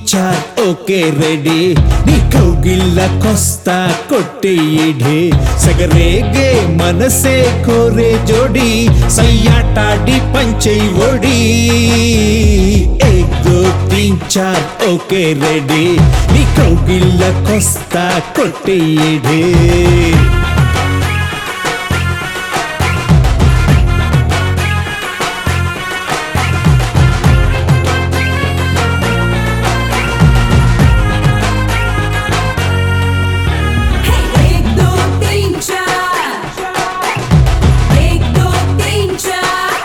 చార్ okay ready నీ కౌగిళ్ళకొస్తా కొట్టేయిడే సగరేగే మనసే కోరే జోడి సయ్యాటాడి పంచై ఒడి ఏక్ దో తీన్ చార్ ఓకే రెడీ నీ కౌగిళ్ళకొస్తా కొట్టేయిడే एक दो तीन चार एक दो तीन चार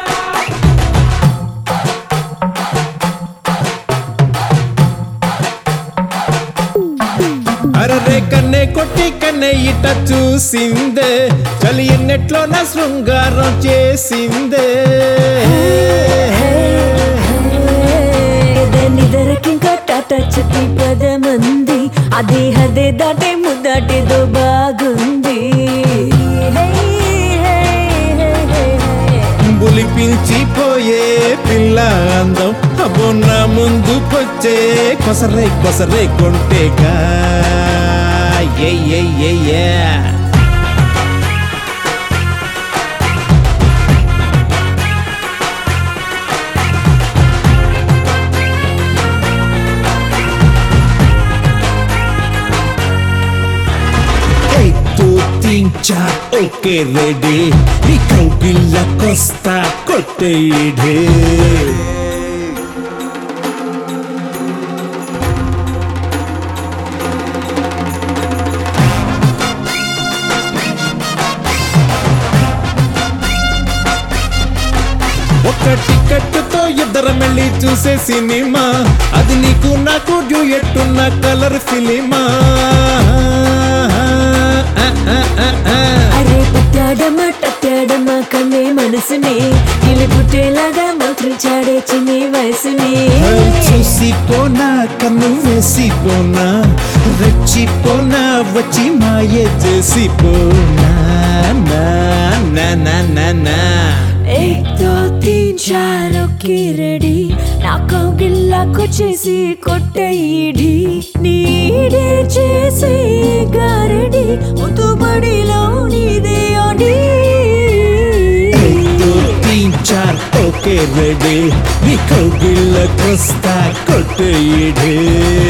అరరే కన్నే కొట్టి కన్నే ఇట చూసిందే చలి ఎన్నెట్లో నా శృంగారం చేసిందే నిదరకింకా టాటా చెప్పి పదమంది అదే అదే దాటే ముద్దాటేదో బాగుంది హే, హే, హే, హే, హే. బులిపించిపోయే పిల్ల అందం అబ్బో నా ముందుకొచ్చే కొసరే కొసరే కొంటేగా ఏ ఏ ఏ ఏ एक दो तीन चार ओके रेडी నీ కౌగిళ్ళకొస్తా కొట్టేయిడే ఒక టికెట్తో ఇద్దరం వెళ్ళి చూసే సినిమా అది నీకు నాకు డ్యూయట్ ఉన్న కలర్ ఫిలిమా అరే పట్టాడమా టట్టాడమా కన్నే మనసుని ఇలి పుట్టేలాగా మంత్రించాడే చిన్ని వయసుని చూసిపోనా కన్ను వేసిపోనా రెచ్చిపోనా వచ్చి మాయ చేసిపోనా నా నా నా నా నా एक दो तीन चार ఓకే రెడీ నా కౌగిల్లాకు చేసి కొట్టయిడి నీడే చేసి గారడి ముతుబడిలో నీదే అడి एक दो तीन चार ఓకే రెడీ నీ కౌగిళ్ళకొస్తా కొట్టేయిడే